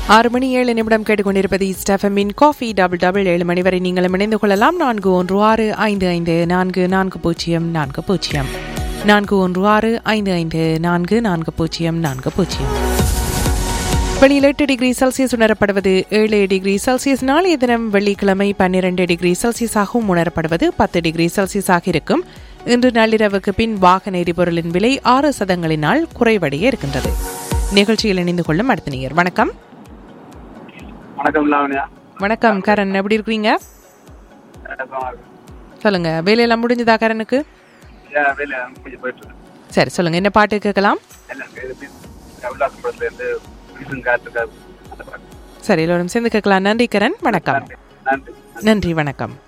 ஆறு மணி ஏழு நிமிடம் கேட்டுக்கொண்டிருப்பது ஸ்டெஃபமின் காஃபி டபுள் டபுள் ஏழு மணி வரை நீங்களும் இணைந்து கொள்ளலாம் நான்கு ஒன்று ஆறு ஐந்து ஐந்து நான்கு நான்கு பூஜ்ஜியம் நான்கு பூஜ்ஜியம் நான்கு ஒன்று ஆறு ஐந்து ஐந்து நான்கு நான்கு பூஜ்ஜியம் நான்கு பூஜ்ஜியம் வெளியில் எட்டு டிகிரி செல்சியஸ் உணரப்படுவது ஏழு டிகிரி செல்சியஸ் நாளைய தினம் வெள்ளிக்கிழமை பன்னிரண்டு டிகிரி செல்சியஸாகவும் உணரப்படுவது பத்து டிகிரி செல்சியஸாக இருக்கும் இன்று நள்ளிரவுக்கு பின் வாகன எரிபொருளின் விலை ஆறு சதங்களினால் குறைவடைய இருக்கின்றது நிகழ்ச்சியில் இணைந்து கொள்ளும் அடுத்த நேயர் வணக்கம் வணக்கம் லாவண்யா வணக்கம் கரண் எப்படி இருக்கிறீங்க வணக்கம். சொல்லுங்க வேலையெல்லாம் முடிஞ்சதா கரனுக்கு ஏன் வேலை முடிஞ்சு போயிட்டு இருக்கு சரி சொல்லுங்க என்ன பாட்டு கேட்கலாம் எல்லாம் கவிலாசம் படத்துல இருந்து விழுதும் காத்துக்காது அந்த பாட்டு சரி எல்லோரும் சேர்ந்து கேட்கலாம் நன்றி கரண் வணக்கம் நன்றி நன்றி நன்றி வணக்கம்